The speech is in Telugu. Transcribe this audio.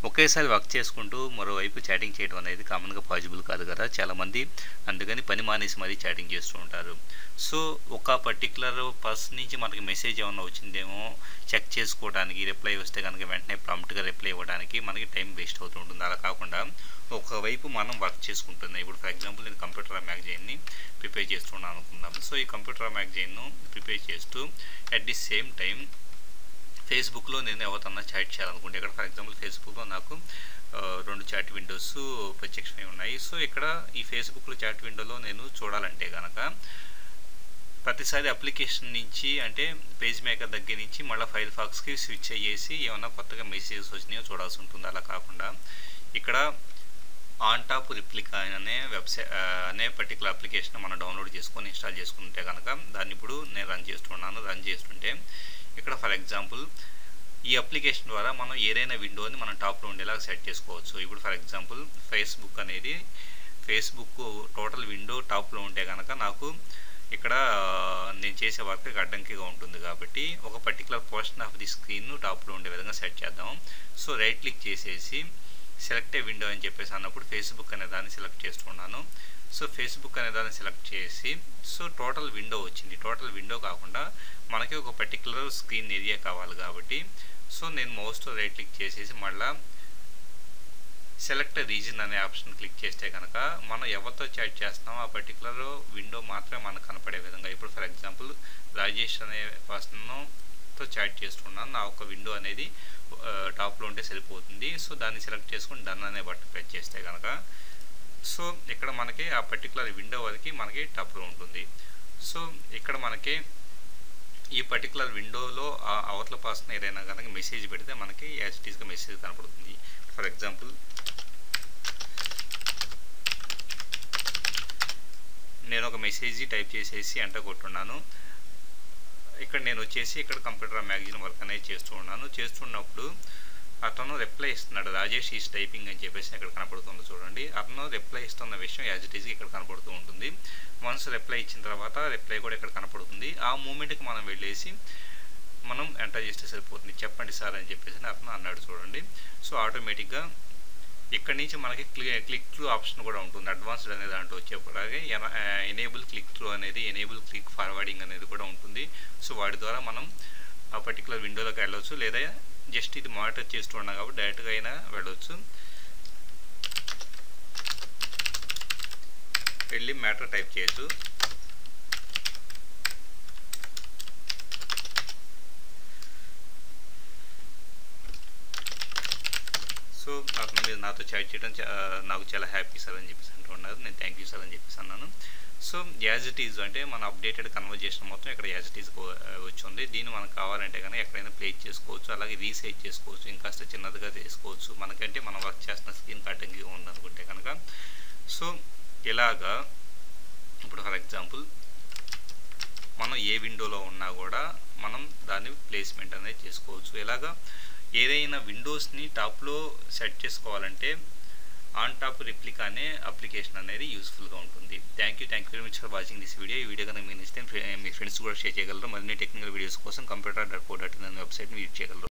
ఒకేసారి వర్క్ చేసుకుంటూ మరోవైపు చాటింగ్ చేయడం అనేది కామన్గా పాసిబుల్ కాదు కదా చాలామంది అందుకని పని మానేసి మరీ చాటింగ్ చేస్తూ ఉంటారు సో ఒక పర్టికులర్ పర్సన్ నుంచి మనకి మెసేజ్ ఏమైనా వచ్చిందేమో చెక్ చేసుకోవడానికి రిప్లై వస్తే కనుక వెంటనే ప్రాంప్ట్గా రిప్లై ఇవ్వడానికి మనకి టైం వేస్ట్ అవుతూ ఉంటుంది అలా కాకుండా ఒకవైపు మనం వర్క్ చేసుకుంటున్నాం ఇప్పుడు ఫర్ ఎగ్జాంపుల్ నేను కంప్యూటర్ మ్యాగజైన్ని ప్రిపేర్ చేస్తున్నాను అనుకుందాం సో ఈ కంప్యూటర్ మ్యాగజైన్ను ప్రిపేర్ చేస్తూ అట్ ది సేమ్ టైం ఫేస్బుక్లో నేను ఎవరితోన్నా చాట్ చేయాలనుకుంటే ఇక్కడ ఫర్ ఎగ్జాంపుల్ ఫేస్బుక్లో నాకు రెండు చాట్ విండోస్ ప్రత్యక్షమై ఉన్నాయి సో ఇక్కడ ఈ ఫేస్బుక్లో చాట్ విండోలో నేను చూడాలంటే కనుక ప్రతిసారి అప్లికేషన్ నుంచి అంటే పేజ్ మేకర్ దగ్గర నుంచి మళ్ళీ ఫైల్ ఫాక్స్కి స్విచ్ అయ్యేసి ఏమైనా కొత్తగా మెసేజెస్ వచ్చినాయో చూడాల్సి ఉంటుంది అలా కాకుండా ఇక్కడ ఆన్ టాప్ రిప్లికా అనే వెబ్సైట్ అనే పర్టికులర్ అప్లికేషన్ మనం డౌన్లోడ్ చేసుకొని ఇన్స్టాల్ చేసుకుంటే కనుక దాన్ని ఇప్పుడు నేను రన్ చేస్తున్నాను రన్ చేస్తుంటే ఇక్కడ ఫర్ ఎగ్జాంపుల్ ఈ అప్లికేషన్ ద్వారా మనం ఏదైనా విండోని మనం టాప్లో ఉండేలా సెట్ చేసుకోవచ్చు ఇప్పుడు ఫర్ ఎగ్జాంపుల్ ఫేస్బుక్ అనేది ఫేస్బుక్ టోటల్ విండో టాప్లో ఉంటే కనుక నాకు ఇక్కడ నేను చేసే వర్క్ అడ్డంకిగా ఉంటుంది కాబట్టి ఒక particular portion of the screen టాప్లో ఉండే విధంగా సెట్ చేద్దాం సో రైట్ క్లిక్ చేసేసి సెలెక్ట్ ఏ విండో అని చెప్పేసి అన్నప్పుడు ఫేస్బుక్ అనే దాన్ని సెలెక్ట్ చేస్తున్నాను సో ఫేస్బుక్ అనే దాన్ని సెలెక్ట్ చేసి సో టోటల్ విండో వచ్చింది టోటల్ విండో కాకుండా మనకి ఒక పర్టికులర్ స్క్రీన్ ఏరియా కావాలి కాబట్టి సో నేను మౌస్తో రైట్ క్లిక్ చేసేసి మళ్ళీ సెలెక్ట్ రీజన్ అనే ఆప్షన్ క్లిక్ చేస్తే కనుక మనం ఎవరితో చాట్ చేస్తున్నామో ఆ పర్టికులర్ విండో మాత్రమే మనకు కనపడే విధంగా ఇప్పుడు ఫర్ ఎగ్జాంపుల్ రాజేష్ అనే పర్సన్తో చాట్ చేస్తున్నాను నా ఒక విండో అనేది టాప్లో ఉంటే సరిపోతుంది సో దాన్ని సెలెక్ట్ చేసుకుని డన్ అనే బటన్ ప్రెస్ చేస్తే కనుక సో ఇక్కడ మనకి ఆ పర్టికులర్ విండో వరకు మనకి టాప్లో ఉంటుంది సో ఇక్కడ మనకి ఈ పర్టికులర్ విండోలో ఆ అవతల పర్సన్ ఏదైనా కనుక మెసేజ్ పెడితే మనకి యాజిటీస్గా మెసేజ్ కనపడుతుంది ఫర్ ఎగ్జాంపుల్ నేను ఒక మెసేజ్ టైప్ చేసేసి ఎంటర్ కొట్టున్నాను ఇక్కడ నేను వచ్చేసి ఇక్కడ కంప్యూటర్ మ్యాగజైన్ వర్క్ అనేది చేస్తూ ఉన్నాను చేస్తున్నప్పుడు అతను రిప్లై ఇస్తున్నాడు రాజేష్ ఈజ్ టైపింగ్ అని చెప్పేసి ఇక్కడ కనపడుతుంది చూడండి అతను రిప్లై ఇస్తున్న విషయం యాజ్ ఇట్ ఈజ్ ఇక్కడ కనపడుతూ ఉంటుంది వన్స్ రిప్లై ఇచ్చిన తర్వాత రిప్లై కూడా ఇక్కడ కనపడుతుంది ఆ మూమెంట్కి మనం వెళ్ళేసి మనం ఎంటర్ చేస్తే సరిపోతుంది చెప్పండి సార్ అని చెప్పేసి అతను అన్నాడు చూడండి సో ఆటోమేటిక్గా ఇక్కడ నుంచి మనకి క్లిక్ త్రూ ఆప్షన్ కూడా ఉంటుంది అడ్వాన్స్డ్ అనే దాంట్లో వచ్చేప్పటికే ఎనేబుల్ క్లిక్ త్రూ అనేది ఎనేబుల్ క్లిక్ ఫార్వర్డింగ్ అనేది కూడా ఉంటుంది సో వాటి ద్వారా మనం ఆ పర్టికులర్ విండోలోకి వెళ్ళవచ్చు లేదా జస్ట్ ఇది మానిటర్ చేస్తూ ఉన్నాం కాబట్టి డైరెక్ట్గా అయినా వెళ్ళవచ్చు వెళ్ళి మ్యాటర్ టైప్ చేయొచ్చు సో అతను మీరు నాతో చాట్ చేయడం నాకు చాలా హ్యాపీ సార్ అని చెప్పేసి అంటున్నారు నేను థ్యాంక్ యూ సార్ అని చెప్పేసి అన్నాను సో యాజ్ ఇట్ ఈజ్ అంటే మన అప్డేటెడ్ కన్వర్జేషన్ మొత్తం ఇక్కడ యాజ్ ఇట్ ఈజ్ వచ్చి ఉంది దీన్ని మనకు కావాలంటే కానీ ఎక్కడైనా ప్లే చేసుకోవచ్చు అలాగే రీసైజ్ చేసుకోవచ్చు ఇంకాస్త చిన్నదిగా చేసుకోవచ్చు మనకంటే మనం వర్క్ చేస్తున్న స్క్రీన్ కటింగ్ ఉందనుకుంటే కనుక సో ఇలాగా ఇప్పుడు ఫర్ ఎగ్జాంపుల్ మనం ఏ విండోలో ఉన్నా కూడా మనం దాన్ని ప్లేస్మెంట్ అనేది చేసుకోవచ్చు ఇలాగా ఏదైనా విండోస్ని టాప్లో సెట్ చేసుకోవాలంటే ఆన్ టాప్ రిప్లికా అనే అప్లికేషన్ అనేది యూస్ఫుల్గా ఉంటుంది thank you thank you very much for watching this video ఈ వీడియో కనుక మీరు ఇస్తే మీ ఫ్రెండ్స్ కూడా షేర్ చేయగలరు మరిన్ని టెక్నికల్ వీడియోస్ కోసం computer dot co dot in అనే వెబ్సైట్ని విజిట్ చేయగలరు